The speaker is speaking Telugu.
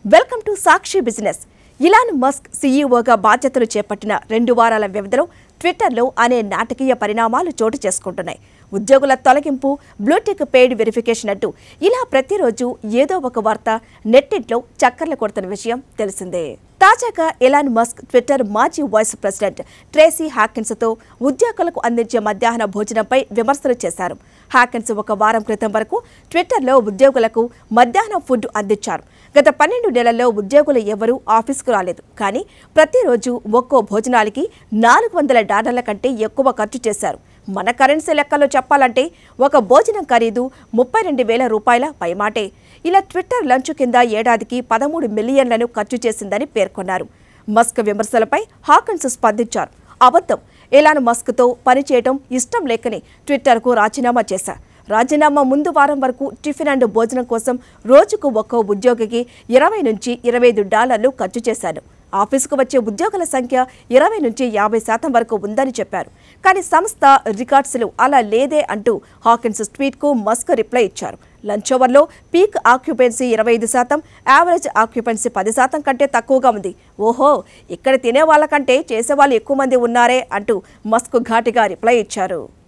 welcome to Sakshi business Elon Musk సీఈఓగా బాధ్యతలు చేపట్టిన రెండు వారాల వ్యవధిలో ట్విట్టర్లో అనే నాటకీయ పరిణామాలు చోటు చేసుకుంటున్నాయి ఉద్యోగుల తొలగింపు బ్లూటిక్ పెయిడ్ వెరిఫికేషన్ అంటూ ఇలా ప్రతిరోజు ఏదో ఒక వార్త నెట్టింట్లో చక్కర్లు కొడుతున్న విషయం తెలిసిందే తాజాగా ఎలాన్ మస్క్ ట్విట్టర్ మాజీ వైస్ ప్రెసిడెంట్ ట్రేసీ హాకిన్స్తో ఉద్యోగులకు అందించే మధ్యాహ్న భోజనంపై విమర్శలు చేశారు హాకిన్స్ ఒక వారం క్రితం వరకు ట్విట్టర్లో ఉద్యోగులకు మధ్యాహ్నం ఫుడ్ అందించారు గత పన్నెండు నెలల్లో ఉద్యోగులు ఎవరూ ఆఫీస్కు రాలేదు కానీ ప్రతిరోజు ఒక్కో భోజనాలకి నాలుగు వందల డాలర్ల కంటే ఎక్కువ ఖర్చు చేశారు మన కరెన్సీ లెక్కలో చెప్పాలంటే ఒక భోజనం ఖరీదు ముప్పై రెండు వేల రూపాయల పైమాటే ఇలా ట్విట్టర్ లంచ్ కింద ఏడాదికి పదమూడు మిలియన్లను ఖర్చు చేసిందని పేర్కొన్నారు మస్క్ విమర్శలపై హాకన్స్ స్పందించారు అబద్ధం ఎలాన్ మస్క్తో పనిచేయడం ఇష్టం లేకని ట్విట్టర్కు రాజీనామా చేశారు రాజీనామా ముందు వారం వరకు టిఫిన్ అండ్ భోజనం కోసం రోజుకు ఒక్కో ఉద్యోగికి ఇరవై నుంచి ఇరవై ఐదు డాలర్లు ఖర్చు చేశారు ఆఫీసుకు వచ్చే ఉద్యోగుల సంఖ్య ఇరవై నుంచి యాభై శాతం వరకు ఉందని చెప్పారు కానీ సంస్థ రికార్డ్స్లు అలా లేదే అంటూ హాకిన్స్ ట్వీట్కు మస్క్ రిప్లై ఇచ్చారు లంచ్ ఓవర్లో పీక్ ఆక్యుపెన్సీ ఇరవై ఐదు శాతం యావరేజ్ ఆక్యుపెన్సీ పది శాతం కంటే తక్కువగా ఉంది ఓహో ఇక్కడ తినే వాళ్ళకంటే చేసేవాళ్ళు ఎక్కువ మంది ఉన్నారే అంటూ మస్క్ ఘాటిగా రిప్లై ఇచ్చారు